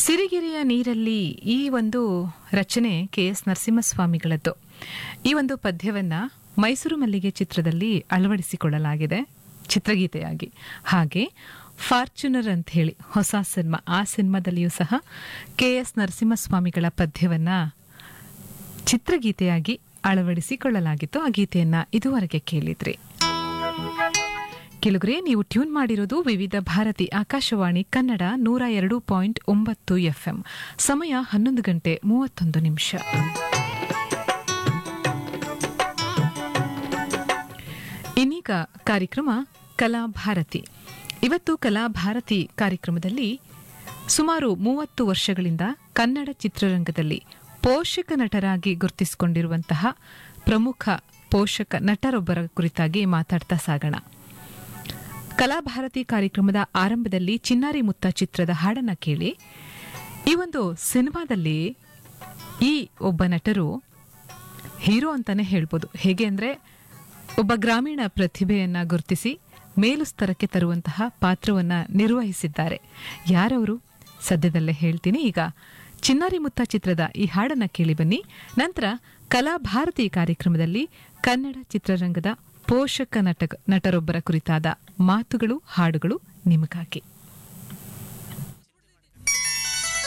ಸಿರಿಗೆರೆಯ ನೀರಲ್ಲಿ ಈ ಒಂದು ರಚನೆ ಕೆ ಎಸ್ ನರಸಿಂಹಸ್ವಾಮಿಗಳದ್ದು ಈ ಒಂದು ಪದ್ಯವನ್ನ ಮೈಸೂರು ಮಲ್ಲಿಗೆ ಚಿತ್ರದಲ್ಲಿ ಅಳವಡಿಸಿಕೊಳ್ಳಲಾಗಿದೆ ಚಿತ್ರಗೀತೆಯಾಗಿ ಹಾಗೆ ಫಾರ್ಚುನರ್ ಅಂತ ಹೇಳಿ ಹೊಸ ಸಿನಿಮಾ ಆ ಸಿನಿಮಾದಲ್ಲಿಯೂ ಸಹ ಕೆ ಎಸ್ ನರಸಿಂಹಸ್ವಾಮಿಗಳ ಪದ್ಯವನ್ನ ಚಿತ್ರಗೀತೆಯಾಗಿ ಅಳವಡಿಸಿಕೊಳ್ಳಲಾಗಿತ್ತು ಆ ಗೀತೆಯನ್ನ ಇದುವರೆಗೆ ಕೇಳಿದ್ರಿ ಕೆಲಗ್ರೆ ನೀವು ಟ್ಯೂನ್ ಮಾಡಿರೋದು ವಿವಿಧ ಭಾರತಿ ಆಕಾಶವಾಣಿ ಕನ್ನಡ ನೂರ ಎರಡು ಪಾಯಿಂಟ್ ಒಂಬತ್ತು ಎಫ್ಎಂ ಸಮಯ ಹನ್ನೊಂದು ಗಂಟೆ ಮೂವತ್ತೊಂದು ನಿಮಿಷ ಇನ್ನೀಗ ಕಾರ್ಯಕ್ರಮ ಕಲಾಭಾರತಿ ಇವತ್ತು ಕಲಾಭಾರತಿ ಕಾರ್ಯಕ್ರಮದಲ್ಲಿ ಸುಮಾರು ಮೂವತ್ತು ವರ್ಷಗಳಿಂದ ಕನ್ನಡ ಚಿತ್ರರಂಗದಲ್ಲಿ ಪೋಷಕ ನಟರಾಗಿ ಗುರುತಿಸಿಕೊಂಡಿರುವಂತಹ ಪ್ರಮುಖ ಪೋಷಕ ನಟರೊಬ್ಬರ ಕುರಿತಾಗಿ ಮಾತಾಡ್ತಾ ಸಾಗೋಣ ಕಲಾಭಾರತಿ ಕಾರ್ಯಕ್ರಮದ ಆರಂಭದಲ್ಲಿ ಚಿನ್ನಾರಿ ಮುತ್ತ ಚಿತ್ರದ ಹಾಡನ್ನ ಕೇಳಿ ಈ ಒಂದು ಸಿನಿಮಾದಲ್ಲಿ ಈ ಒಬ್ಬ ನಟರು ಹೀರೋ ಅಂತಾನೆ ಹೇಳ್ಬೋದು ಹೇಗೆ ಅಂದ್ರೆ ಒಬ್ಬ ಗ್ರಾಮೀಣ ಪ್ರತಿಭೆಯನ್ನ ಗುರುತಿಸಿ ಮೇಲು ಸ್ತರಕ್ಕೆ ತರುವಂತಹ ಪಾತ್ರವನ್ನ ನಿರ್ವಹಿಸಿದ್ದಾರೆ ಯಾರವರು ಸದ್ಯದಲ್ಲೇ ಹೇಳ್ತೀನಿ ಈಗ ಚಿನ್ನಾರಿ ಮುತ್ತ ಚಿತ್ರದ ಈ ಹಾಡನ್ನ ಕೇಳಿ ಬನ್ನಿ ನಂತರ ಕಲಾಭಾರತಿ ಕಾರ್ಯಕ್ರಮದಲ್ಲಿ ಕನ್ನಡ ಚಿತ್ರರಂಗದ ಪೋಷಕ ನಟ ನಟರೊಬ್ಬರ ಕುರಿತಾದ ಮಾತುಗಳು ಹಾಡುಗಳು ನಿಮಗಾಗಿ